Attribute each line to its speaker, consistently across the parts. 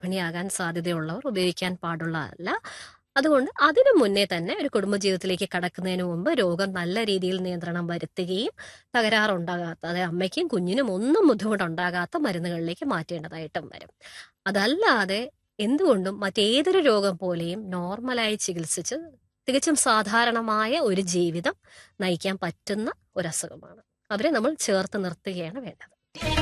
Speaker 1: ഗർഭിണിയാകാൻ സാധ്യതയുള്ളവർ ഉപയോഗിക്കാൻ പാടുള്ളതല്ല അതുകൊണ്ട് അതിനു മുന്നേ തന്നെ ഒരു കുടുംബജീവിതത്തിലേക്ക് കടക്കുന്നതിന് മുമ്പ് രോഗം നല്ല രീതിയിൽ നിയന്ത്രണം വരുത്തുകയും തകരാറുണ്ടാകാത്ത അതായത് അമ്മയ്ക്കും കുഞ്ഞിനും ഒന്നും ബുദ്ധിമുട്ടുണ്ടാകാത്ത മരുന്നുകളിലേക്ക് മാറ്റേണ്ടതായിട്ടും വരും അതല്ലാതെ എന്തുകൊണ്ടും മറ്റേതൊരു രോഗം പോലെയും നോർമലായി ചികിത്സിച്ച് തികച്ചും സാധാരണമായ ഒരു ജീവിതം നയിക്കാൻ പറ്റുന്ന ഒരു അസുഖമാണ് അവരെ നമ്മൾ ചേർത്ത് നിർത്തുകയാണ് വേണ്ടത്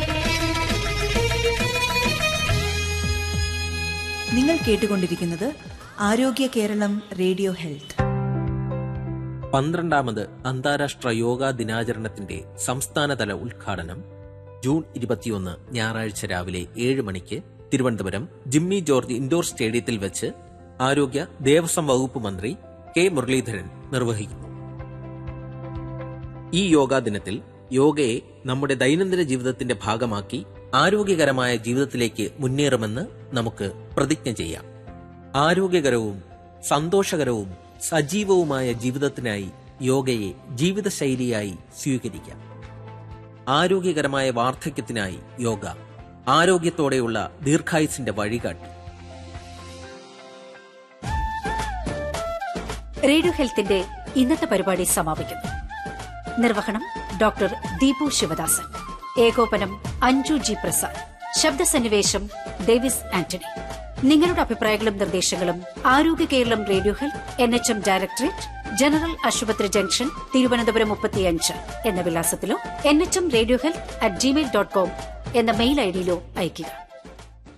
Speaker 2: നിങ്ങൾ കേട്ടുകൊണ്ടിരിക്കുന്നത് ആരോഗ്യ കേരളം റേഡിയോ ഹെൽത്ത്
Speaker 3: പന്ത്രണ്ടാമത് അന്താരാഷ്ട്ര യോഗാ ദിനാചരണത്തിന്റെ സംസ്ഥാനതല ഉദ്ഘാടനം ജൂൺ ഇരുപത്തിയൊന്ന് ഞായറാഴ്ച രാവിലെ ഏഴ് മണിക്ക് തിരുവനന്തപുരം ജിമ്മി ജോർജ് ഇൻഡോർ സ്റ്റേഡിയത്തിൽ വെച്ച് ആരോഗ്യ ദേവസ്വം വകുപ്പ് മന്ത്രി കെ മുരളീധരൻ നിർവഹിക്കുന്നു ഈ യോഗാ ദിനത്തിൽ യോഗയെ നമ്മുടെ ദൈനംദിന ജീവിതത്തിന്റെ ഭാഗമാക്കി ആരോഗ്യകരമായ ജീവിതത്തിലേക്ക് മുന്നേറുമെന്ന് നമുക്ക് പ്രതിജ്ഞ ചെയ്യാം ആരോഗ്യകരവും സന്തോഷകരവും സജീവവുമായ ജീവിതത്തിനായി യോഗയെ ജീവിതശൈലിയായി സ്വീകരിക്കാം ആരോഗ്യകരമായ വാർദ്ധക്യത്തിനായി യോഗ ആരോഗ്യത്തോടെയുള്ള ദീർഘായുസിന്റെ വഴികാട്ടി
Speaker 4: റേഡിയോ ഹെൽത്തിന്റെ ഇന്നത്തെ പരിപാടി സമാപിക്കുന്നു നിർവഹണം ഡോക്ടർ ദീപു ശിവദാസൻ ഏകോപനം അഞ്ജു ജി പ്രസാദ് ശബ്ദസന്നിവേശം ഡേവിസ് ആന്റണി നിങ്ങളുടെ അഭിപ്രായങ്ങളും നിർദ്ദേശങ്ങളും Arogya Keralam radio health N H M directorate general ആശുപത്രി ജംഗ്ഷൻ തിരുവനന്തപുരം മുപ്പത്തിയഞ്ച് എന്ന വിലാസത്തിലോ N H M radio health at Gmail dot com എന്ന മെയിൽ ഐഡിയിലോ അയയ്ക്കുക